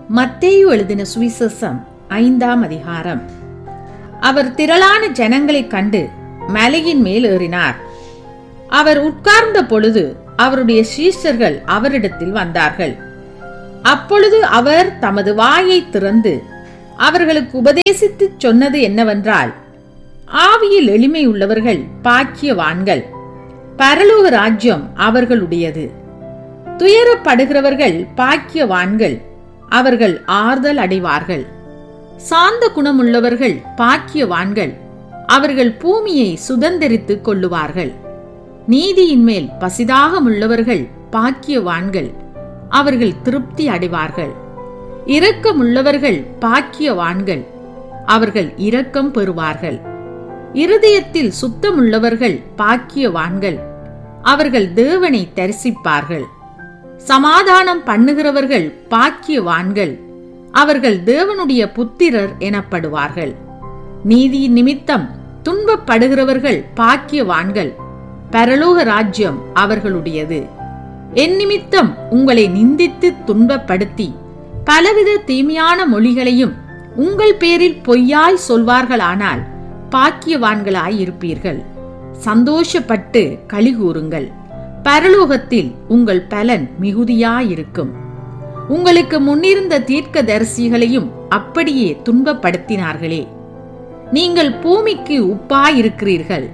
மத்தேயு எழுதின சுவிசேஷம் ஐந்தாம் அதிகாரம் அவர் திரளான ஜனங்களைக் கண்டு மலையின் மேல் ஏறினார் அவர் உட்கார்ந்த பொழுது அவருடைய சீஷர்கள் அவரிடத்தில் வந்தார்கள் அப்பொழுது அவர் தமது வாயை திறந்து அவர்களுக்கு உபதேசித்துச் சொன்னது என்னவென்றால் ஆவியில் எளிமை உள்ளவர்கள் பாக்கியவான்கள் பரலோக ராஜ்யம் அவர்களுடையது துயரப்படுகிறவர்கள் பாக்கியவான்கள் அவர்கள் ஆறுதல் அடைவார்கள் சாந்த குணமுள்ளவர்கள் பாக்கியவான்கள் அவர்கள் பூமியை சுதந்தரித்துக் கொள்ளுவார்கள் நீதியின் மேல் பசிதாகமுள்ளவர்கள் பாக்கியவான்கள் அவர்கள் திருப்தி அடைவார்கள் இரக்கமுள்ளவர்கள் பாக்கியவான்கள் அவர்கள் இரக்கம் பெறுவார்கள் இருதயத்தில் சுத்தமுள்ளவர்கள் பாக்கியவான்கள் அவர்கள் தேவனை தரிசிப்பார்கள் சமாதானம் பண்ணுகிறவர்கள் பாக்கியவான்கள் அவர்கள் தேவனுடைய புத்திரர் எனப்படுவார்கள் நீதியின் நிமித்தம் துன்பப்படுகிறவர்கள் பாக்கியவான்கள் பரலோக ராஜ்யம் அவர்களுடையது என் நிமித்தம் உங்களை நிந்தித்து துன்பப்படுத்தி பலவித தீமையான மொழிகளையும் உங்கள் பேரில் பொய்யாய் சொல்வார்களானால் பாக்கியவான்களாய் இருப்பீர்கள் சந்தோஷப்பட்டு கலிகூறுங்கள் பரலோகத்தில் உங்கள் பலன் மிகுதியாயிருக்கும் உங்களுக்கு முன்னிருந்த தீர்க்க தரிசிகளையும் அப்படியே துன்பப்படுத்தினார்களே நீங்கள் பூமிக்கு உப்பாயிருக்கிறீர்கள்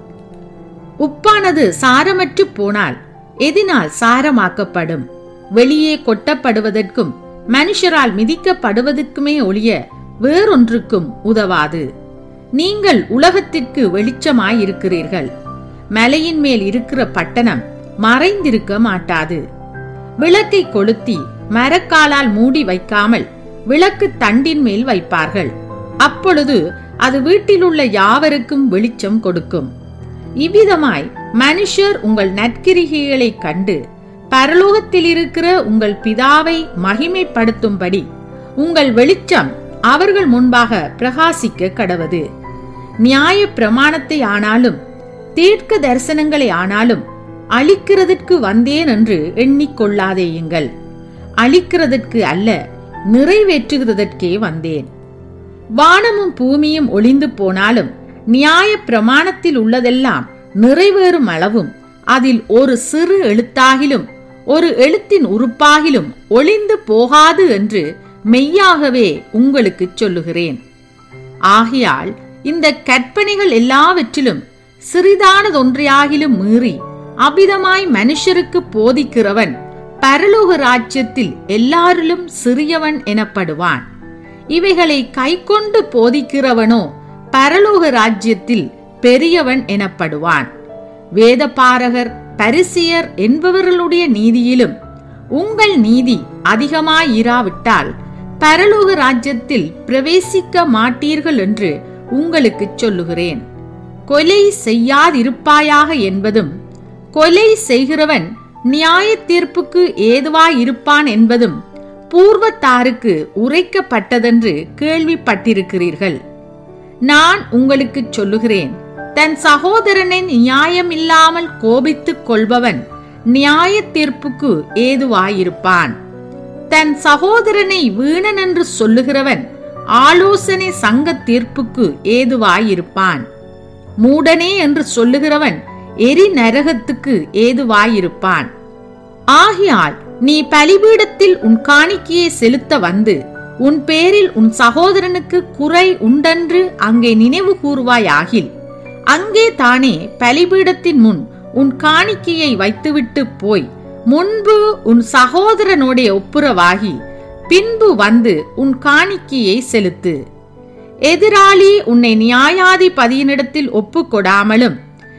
உப்பானது சாரமற்று போனால் எதினால் சாரமாக்கப்படும் வெளியே கொட்டப்படுவதற்கும் மனுஷரால் மிதிக்கப்படுவதற்குமே ஒழிய வேறொன்றுக்கும் உதவாது நீங்கள் உலகத்திற்கு வெளிச்சமாயிருக்கிறீர்கள் மலையின் மேல் இருக்கிற பட்டணம் மறைந்திருக்க மாட்டாது விளக்கை கொளுத்தி மரக்காலால் மூடி வைக்காமல் விளக்கு தண்டின் மேல் வைப்பார்கள் அப்பொழுது அது வீட்டிலுள்ள யாவருக்கும் வெளிச்சம் கொடுக்கும் இவ்விதமாய் மனுஷர் உங்கள் நற்கிரிகைகளை கண்டு பரலோகத்தில் இருக்கிற உங்கள் பிதாவை மகிமைப்படுத்தும்படி உங்கள் வெளிச்சம் அவர்கள் முன்பாக பிரகாசிக்க கடவது நியாய பிரமாணத்தை ஆனாலும் தீர்க்க தரிசனங்களை ஆனாலும் அழிக்கிறதற்கு வந்தேன் என்று எண்ணிக்கொள்ளாதேயுங்கள் அழிக்கிறதற்கு அல்ல நிறைவேற்றுகிறதற்கே வந்தேன் வானமும் பூமியும் ஒளிந்து போனாலும் நியாய பிரமாணத்தில் உள்ளதெல்லாம் நிறைவேறும் அளவும் அதில் ஒரு சிறு எழுத்தாகிலும் ஒரு எழுத்தின் உறுப்பாகிலும் ஒளிந்து போகாது என்று மெய்யாகவே உங்களுக்கு சொல்லுகிறேன் ஆகையால் இந்த கற்பனைகள் எல்லாவற்றிலும் சிறிதானதொன்றையாகிலும் மீறி அவ்விதமாய் மனுஷருக்கு போதிக்கிறவன் பரலோக ராஜ்யத்தில் எல்லாரிலும் சிறியவன் எனப்படுவான் இவைகளை கைக்கொண்டு போதிக்கிறவனோ பரலோக ராஜ்யத்தில் பெரியவன் எனப்படுவான் வேதபாரகர் பரிசியர் என்பவர்களுடைய நீதியிலும் உங்கள் நீதி அதிகமாயிராவிட்டால் பரலோக ராஜ்யத்தில் பிரவேசிக்க மாட்டீர்கள் என்று உங்களுக்கு சொல்லுகிறேன் கொலை செய்யாதிருப்பாயாக என்பதும் கொலை செய்கிறவன் நியாய தீர்ப்புக்கு ஏதுவாயிருப்பான் என்பதும் பூர்வத்தாருக்கு உரைக்கப்பட்டதென்று கேள்விப்பட்டிருக்கிறீர்கள் நான் உங்களுக்கு சொல்லுகிறேன் தன் சகோதரனை நியாயமில்லாமல் கோபித்துக் கொள்பவன் நியாய தீர்ப்புக்கு ஏதுவாயிருப்பான் தன் சகோதரனை வீணன் என்று சொல்லுகிறவன் ஆலோசனை சங்க தீர்ப்புக்கு ஏதுவாயிருப்பான் மூடனே என்று சொல்லுகிறவன் எரி நரகத்துக்கு ஏதுவாயிருப்பான் ஆகையால் நீ பலிபீடத்தில் உன் காணிக்கையை செலுத்த வந்து உன் பேரில் உன் சகோதரனுக்கு குறை உண்டென்று அங்கே நினைவு கூறுவாயாகில் அங்கே தானே பலிபீடத்தின் முன் உன் காணிக்கையை வைத்துவிட்டு போய் முன்பு உன் சகோதரனுடைய ஒப்புரவாகி பின்பு வந்து உன் காணிக்கையை செலுத்து எதிராளி உன்னை நியாயாதிபதியினிடத்தில் ஒப்புக்கொடாமலும்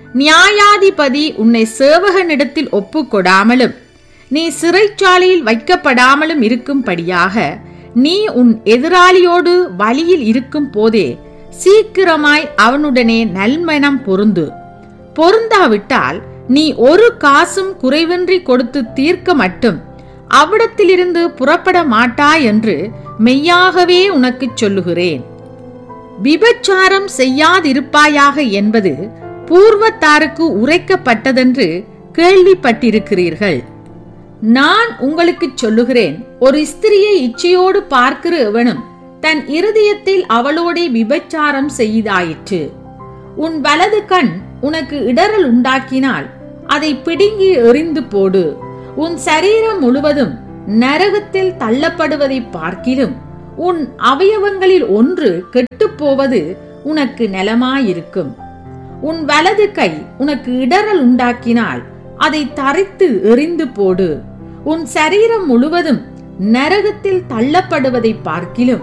நியாயாதிபதி உன்னை சேவகனிடத்தில் ஒப்புக்கொடாமலும் நீ சிறைச்சாலையில் வைக்கப்படாமலும் இருக்கும்படியாக நீ உன் எதிராளியோடு வழியில் இருக்கும் போதே சீக்கிரமாய் அவனுடனே நல்மனம் பொருந்து பொருந்தாவிட்டால் நீ ஒரு காசும் குறைவின்றி கொடுத்து தீர்க்க மட்டும் அவ்விடத்திலிருந்து புறப்பட மாட்டாய் என்று மெய்யாகவே உனக்குச் சொல்லுகிறேன் விபச்சாரம் செய்யாதிருப்பாயாக என்பது பூர்வத்தாருக்கு உரைக்கப்பட்டதென்று கேள்விப்பட்டிருக்கிறீர்கள் நான் உங்களுக்கு சொல்லுகிறேன் ஒரு ஸ்திரியை இச்சையோடு பார்க்கிற எவனும் தன் இருதயத்தில் அவளோடே விபச்சாரம் செய்தாயிற்று உன் வலது கண் உனக்கு இடறல் உண்டாக்கினால் அதை பிடுங்கி எறிந்து போடு உன் சரீரம் முழுவதும் நரகத்தில் தள்ளப்படுவதை பார்க்கிலும் உன் அவயவங்களில் ஒன்று கெட்டுப் போவது உனக்கு நலமாயிருக்கும் உன் வலது கை உனக்கு இடறல் உண்டாக்கினால் அதை தரித்து எறிந்து போடு உன் சரீரம் முழுவதும் நரகத்தில் தள்ளப்படுவதை பார்க்கிலும்